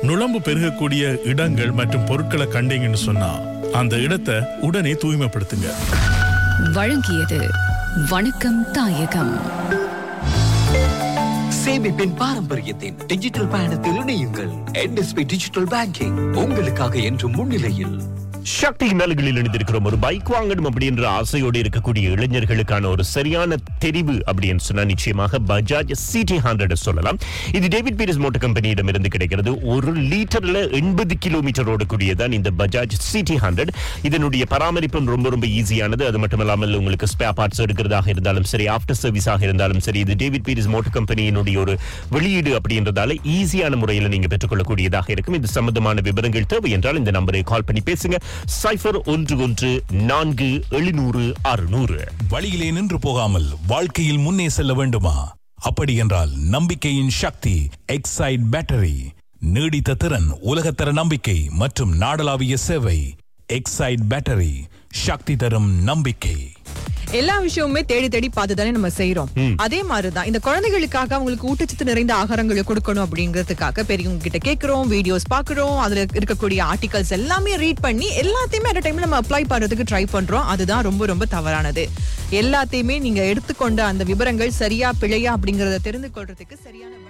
நுளம்பு பெருகக்கூடிய இடங்கள் மற்றும் பொருட்களை கண்டீங்கன்னு சொன்னா அந்த இடத்தை உடனே தூய்மைப்படுத்துங்க வழங்கியது வணக்கம் தாயகம் சேமிப்பின் பாரம்பரியத்தின் டிஜிட்டல் பயணத்தில் இணையுங்கள் என்எஸ்பி டிஜிட்டல் பேங்கிங் உங்களுக்காக என்றும் முன்னிலையில் சக்தி நாளுகளில் இணைந்திருக்கிறோம் ஒரு பைக் வாங்கணும் அப்படின்ற ஆசையோடு இருக்கக்கூடிய இளைஞர்களுக்கான ஒரு சரியான தெரிவு அப்படின்னு சொன்னா நிச்சயமாக பஜாஜ் சிடி ஹண்ட்ரட் சொல்லலாம் இது டேவிட் பீரிஸ் மோட்டர் கம்பெனியிடம் இருந்து கிடைக்கிறது ஒரு லிட்டர்ல எண்பது கிலோமீட்டர் ஓடக்கூடியதான் இந்த பஜாஜ் சிடி ஹண்ட்ரட் இதனுடைய பராமரிப்பும் ரொம்ப ரொம்ப ஈஸியானது அது மட்டும் இல்லாமல் உங்களுக்கு ஸ்பேர் பார்ட்ஸ் எடுக்கிறதாக இருந்தாலும் சரி ஆஃப்டர் சர்வீஸாக இருந்தாலும் சரி இது டேவிட் பீரிஸ் மோட்டர் கம்பெனியினுடைய ஒரு வெளியீடு அப்படின்றதால ஈஸியான முறையில் நீங்க பெற்றுக்கொள்ளக்கூடியதாக இருக்கும் இது சம்பந்தமான விவரங்கள் தேவை என்றால் இந்த நம்பரை கால் பண்ணி பேசுங்க சைஃபர் ஒன்று ஒன்று நான்கு எழுநூறு அறுநூறு வழியிலே நின்று போகாமல் வாழ்க்கையில் முன்னே செல்ல வேண்டுமா அப்படி என்றால் நம்பிக்கையின் சக்தி எக்ஸைட் பேட்டரி நீடித்த திறன் உலகத்தர நம்பிக்கை மற்றும் நாடளாவிய சேவை எக்ஸைட் பேட்டரி சக்தி தரும் நம்பிக்கை எல்லா விஷயமுமே தேடி தேடி பார்த்து தானே நம்ம செய்யறோம் அதே மாதிரிதான் இந்த குழந்தைகளுக்காக அவங்களுக்கு ஊட்டச்சத்து நிறைந்த ஆகாரங்களை கொடுக்கணும் அப்படிங்கிறதுக்காக பெரியவங்க கிட்ட கேட்கிறோம் வீடியோஸ் பாக்குறோம் அதுல இருக்கக்கூடிய ஆர்டிகல்ஸ் எல்லாமே ரீட் பண்ணி எல்லாத்தையுமே அட் டைம்ல நம்ம அப்ளை பண்றதுக்கு ட்ரை பண்றோம் அதுதான் ரொம்ப ரொம்ப தவறானது எல்லாத்தையுமே நீங்க எடுத்துக்கொண்ட அந்த விவரங்கள் சரியா பிழையா அப்படிங்கறத தெரிந்து கொள்றதுக்கு சரியான